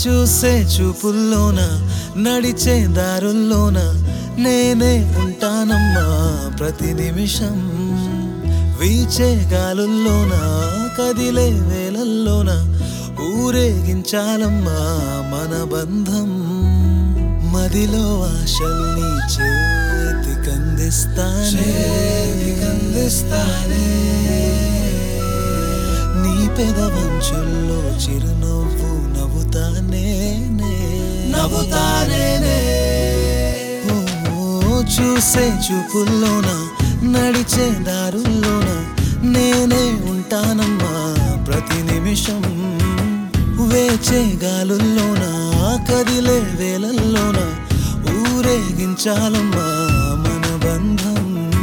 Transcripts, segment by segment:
చూసే చూపుల్లోన నడిచే దారుల్లోన నేనే ఉంటానమ్మా ప్రతి నిమిషం వీచే గాలుల్లోన కదిలే వేలల్లోన ఊరేగించాలమ్మా మన బంధం మదిలో ఆశల్ని చేతికందిస్తానే కందిస్తానే నీ పెదవంచుల్లో చిరునవ్వు నవ్వుతానే నవ్వుతానే ఓ చూసే చూపుల్లోన నడిచే దారుల్లోన నేనే ఉంటానమ్మా ప్రతి నిమిషం వేచే గాలుల్లోన కదిలే వేలల్లోన ఊరేగించాలమ్మా మన బంధం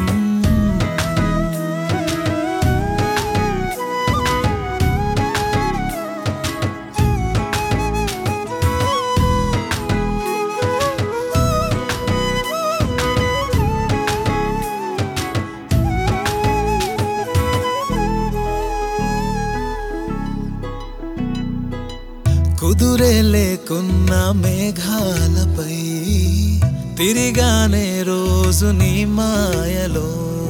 కుదురే లేకున్న మేఘాలపై తిరిగానే రోజు నీ మాయలో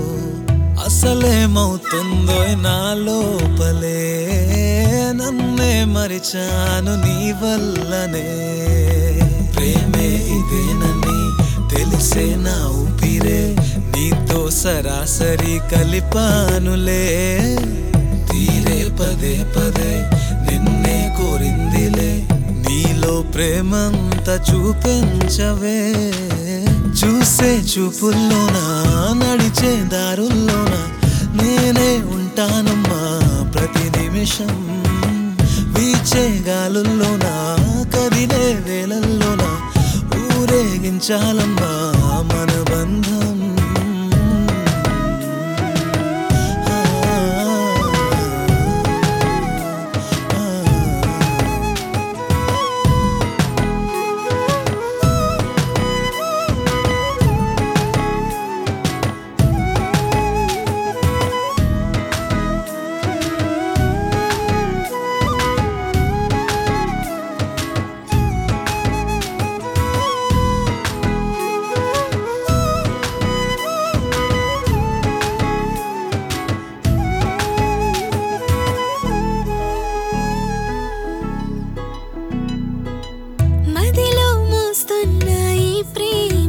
అసలేమవుతుందో నా లోపలే నన్నే మరిచాను నీ వల్లనే ప్రేమే ఇదేనని తెలిసే నా ఊపిరే నీతో సరాసరి కలిపానులే తీరే పదే పదే నిన్నే కోరిందిలే నీలో ప్రేమంత చూపించవే చూసే చూపుల్లోన నడిచే దారుల్లోన నేనే ఉంటానమ్మా ప్రతి నిమిషం వీచే గాలుల్లోన కదిలే వేలల్లోన ఊరేగించాలమ్మా మన బంధం మదిలో మోస్తున్న ఈ ప్రేమ